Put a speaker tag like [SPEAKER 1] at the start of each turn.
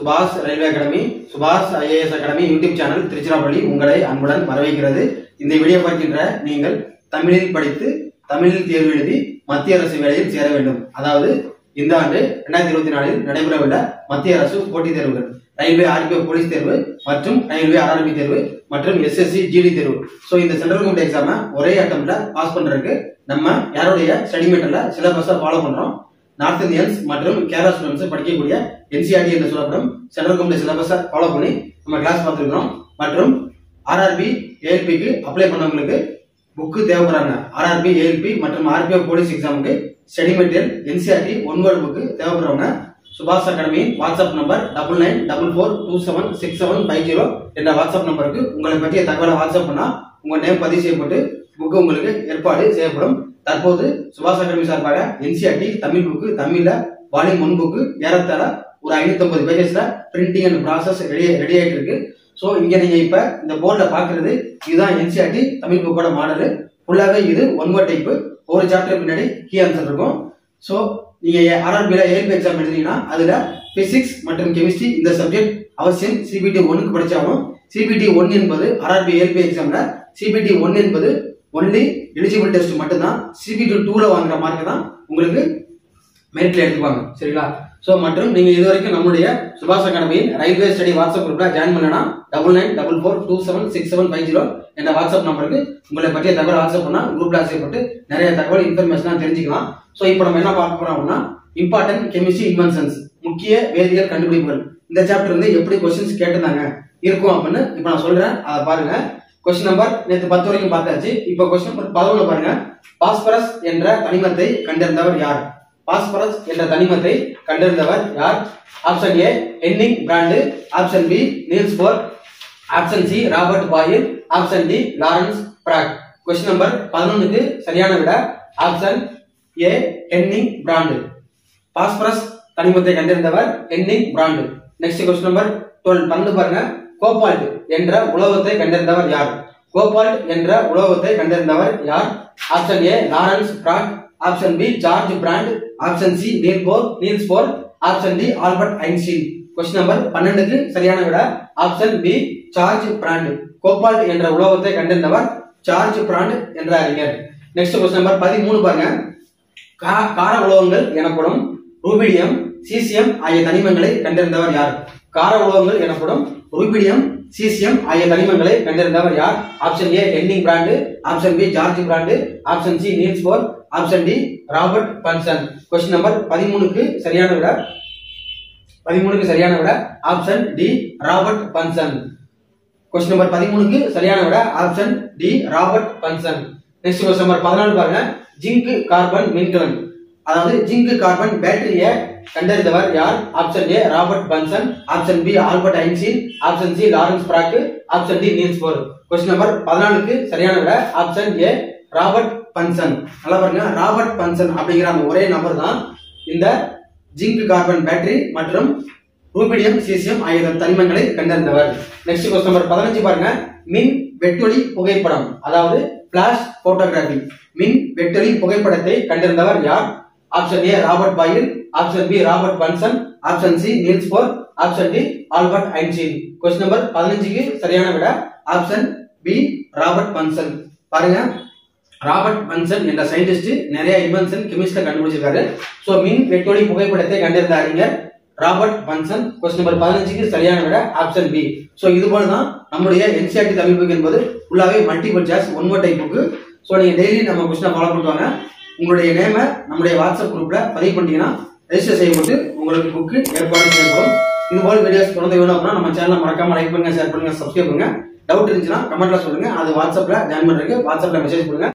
[SPEAKER 1] சுபாஷ் railway academy Subash IAS academy YouTube channel Tiruchirappalli உங்களை அன்புடன் வரவேற்கிறது இந்த வீடியோ பார்க்கின்ற நீங்கள் தமிழில் படித்து தமிழில் தேர்வு எழுதி மத்திய அரசு வேலையில் சேர வேண்டும் அதாவது இந்த ஆண்டு இரண்டாயிரத்தி இருபத்தி நாலில் நடைபெறவுள்ள மத்திய அரசு போட்டித் தேர்வுகள் ரயில்வே ஆர்பிஎஃப் போலீஸ் தேர்வு மற்றும் ரயில்வே ஆர்ஆர்பி தேர்வு மற்றும் எஸ்எஸ்சி ஜிடி தேர்வு ஸோ இந்த சென்ட்ரல் கவர்மெண்ட் எக்ஸாமை ஒரே அட்டம்ல பாஸ் பண்றதுக்கு நம்ம யாருடைய ஸ்டடி மெட்டர்ல சிலபஸை ஃபாலோ பண்றோம் நார்த் இந்தியன்ஸ் மற்றும் கேரளா ஸ்டூடெண்ட்ஸ் படிக்கக்கூடிய என்சிஆர்டி என்று சொல்லப்படும் சென்ட்ரல் கவர்மெண்ட் சிலபஸை ஃபாலோ பண்ணி நம்ம கிளாஸ் பார்த்துருக்கிறோம் மற்றும் ஆர்ஆர்பி ஏஎல்பிக்கு அப்ளை பண்ணவங்களுக்கு புக்கு தேவைப்படுறாங்க ஆர்ஆர்பி ஏஎல்பி மற்றும் ஆர்பிஎஃப் போலீஸ் எக்ஸாமுக்கு study material NCERT one word book தேவைப்படுறவங்க சுபாஷ் அகாடமியின் WhatsApp number double nine double four two seven six seven five zero என்ற வாட்ஸ்அப் நம்பருக்கு உங்களை பற்றிய தகவலை வாட்ஸ்அப் பண்ணா உங்க நேம் பதிவு செய்யப்பட்டு புக்கு உங்களுக்கு ஏற்பாடு செய்யப்படும் தற்போது சுபாஷ் அகாடமி சார்பாக என்சிஆர்டி தமிழ் புக்கு தமிழ்ல வால்யூம் ஒன் புக்கு ஏறத்தாழ ஒரு ஐநூத்தி ஐம்பது பேஜஸ்ல printing and process ready ready ஆயிட்டு இருக்கு ஸோ இங்க நீங்க இப்ப இந்த போர்டில் பாக்குறது இதுதான் என்சிஆர்டி தமிழ் புக்கோட மாடல் ஃபுல்லாவே இது ஒன் வேர்ட் டைப் ஒரு சாப்டர் பின்னாடி கீ ஆன்சர் இருக்கும் ஸோ நீங்க ஆர்ஆர்பியில் ஏஎல்பி எக்ஸாம் எழுதுனீங்கன்னா அதுல பிசிக்ஸ் மற்றும் கெமிஸ்ட்ரி இந்த சப்ஜெக்ட் அவசியம் சிபிடி ஒன்னுக்கு படிச்சாலும் சிபிடி ஒன் என்பது ஆர்ஆர்பி ஏஎல்பி எக்ஸாம்ல சிபிடி ஒன் என்பது ஒன்லி எலிஜிபிள் டெஸ்ட் மட்டும்தான் சிபிடி டூல வாங்குற மார்க் தான் உங்களுக்கு மெரிட்ல எடுத்துப்பாங்க சரிங்களா ஸோ மற்றும் நீங்க இது வரைக்கும் நம்மளுடைய சுபாஷ் அகாடமியின் ரயில்வே ஸ்டடி வாட்ஸ்அப் குரூப்ல ஜாயின் பண்ணனா double nine double four two seven six seven five zero என்ற வாட்ஸ்அப் நம்பருக்கு உங்களை பற்றிய தகவல் வாட்ஸ்அப் பண்ணா குரூப்ல செய்யப்பட்டு நிறைய தகவல் இன்ஃபர்மேஷன் தெரிஞ்சுக்கலாம் ஸோ இப்போ நம்ம என்ன பார்க்க போறோம் அப்படின்னா இம்பார்ட்டன்ட் கெமிஸ்ட்ரி இன்வென்ஷன்ஸ் முக்கிய வேதியியல் கண்டுபிடிப்புகள் இந்த சாப்டர் வந்து எப்படி கொஸ்டின்ஸ் கேட்டிருந்தாங்க இருக்கும் அப்படின்னு இப்போ நான் சொல்றேன் அதை பாருங்க கொஸ்டின் நம்பர் நேற்று பத்து வரைக்கும் பார்த்தாச்சு இப்போ கொஸ்டின் நம்பர் பதினொன்று பாருங்க பாஸ்பரஸ் என்ற தனிமத்தை கண்டறிந்தவர் யார் பாஸ்பரஸ் என்ற தனிமத்தை கண்டறிந்தவர் யார் option A Hennig Brand option B Niels Bohr option C Robert Boyle option D Lawrence Bragg question number பதினொன்னுக்கு சரியான விட option A Hennig Brand phosphorus தனிமத்தை கண்டறிந்தவர் Hennig Brand next question number twelve பன்னெண்டு பாருங்க கோபால்ட் என்ற உலோகத்தை கண்டறிந்தவர் யார் கோபால்ட் என்ற உலோகத்தை கண்டறிந்தவர் யார் option A Lawrence Bragg option B George Brandt option C Niel Bohr Niels Bohr option D Albert Einstein question number பன்னெண்டுக்கு சரியான விட option B George Brandt cobalt என்ற உலோகத்தை கண்டறிந்தவர் சார்ஜ் பிராண்ட் என்ற அறிஞர் நெக்ஸ்ட் கொஸ்டின் நம்பர் பதிமூணு பாருங்க கா- கார உலோகங்கள் எனப்படும் ரூபிடியம் சீசியம் ஆகிய தனிமங்களை கண்டறிந்தவர் யார் கார உலோகங்கள் எனப்படும் ரூபிடியம் சீசியம் ஆகிய தனிமங்களை கண்டறிந்தவர் யார் option A Hennig Brand option B George Brandt option C Niels Bohr option D Robert Bunsen question number பதிமூணுக்கு சரியான விட பதிமூணுக்கு சரியான விட option D Robert Bunsen question number பதிமூணுக்கு சரியான விட option D Robert Bunsen next question number பதினாலு பாருங்க ஜிங்க் கார்பன் மின்கலன் அதாவது ஜிங்க் கார்பன் பேட்டரியை கண்டறிந்தவர் யார் option A Robert Bunsen option B Albert Einstein option C Lawrence Bragg option D Niels Bohr question number பதினாலுக்கு சரியான விட ஆப்ஷன் ஏ ராபர்ட் பன்சன் நல்லா பாருங்க ராபர்ட் பன்சன் அப்படிங்கிற அந்த ஒரே நபர் தான் இந்த ஜிங்க் கார்பன் பேட்டரி மற்றும் ரூபிடியம் சீசியம் ஆகிய தனிமங்களை கண்டறிந்தவர் நெக்ஸ்ட் கொஸ்டின் நம்பர் பதினஞ்சு பாருங்க மின் வெட்டொளி புகைப்படம் அதாவது பிளாஷ் போட்டோகிராஃபி மின் வெட்டொளி புகைப்படத்தை கண்டறிந்தவர் யார் option A Robert Boyle option B Robert Bunsen option C Niels Bohr option D Albert Einstein question number பதினஞ்சுக்கு சரியான விட ஆப்ஷன் பி ராபர்ட் பன்சன் பாருங்க ராபர்ட் பன்சன் என்ற சயின்டிஸ்ட் நிறைய இன்வென்ஷன் கெமிஸ்ட்ல கண்டுபிடிச்சிருக்காரு சோ மின் வெட்டொளி புகைப்படத்தை கண்டறிந்த அறிஞர் ராபர்ட் பன்சன் கொஸ்டின் நம்பர் பதினஞ்சுக்கு சரியான விட ஆப்ஷன் பி சோ இது போல தான் நம்முடைய என்சிஆர்டி தமிழ் புக் என்பது ஃபுல்லாவே multiple choice one more type book so நீங்க டெய்லி நம்ம கொஸ்டினை ஃபாலோ பண்ணுவாங்க உங்களுடைய நேமை நம்முடைய வாட்ஸ்அப் குரூப்ல பதிவு பண்ணிட்டீங்கன்னா ரெஜிஸ்டர் செய்யப்பட்டு உங்களுக்கு புக்கு ஏற்பாடு செய்யப்படும் இது போல வீடியோஸ் தொடர்ந்து வேணும் அப்படின்னா நம்ம சேனலை மறக்காம லைக் பண்ணுங்க ஷேர் பண்ணுங்க சப்ஸ்கிரைப் பண்ணுங்க டவுட் இருந்துச்சுன்னா கமெண்ட்ல சொல்லுங்க அது வாட்ஸ்அப்ல ஜாயின் பண்றதுக்கு வாட்ஸ்அப்ல மெசேஜ் பண்ணுங்க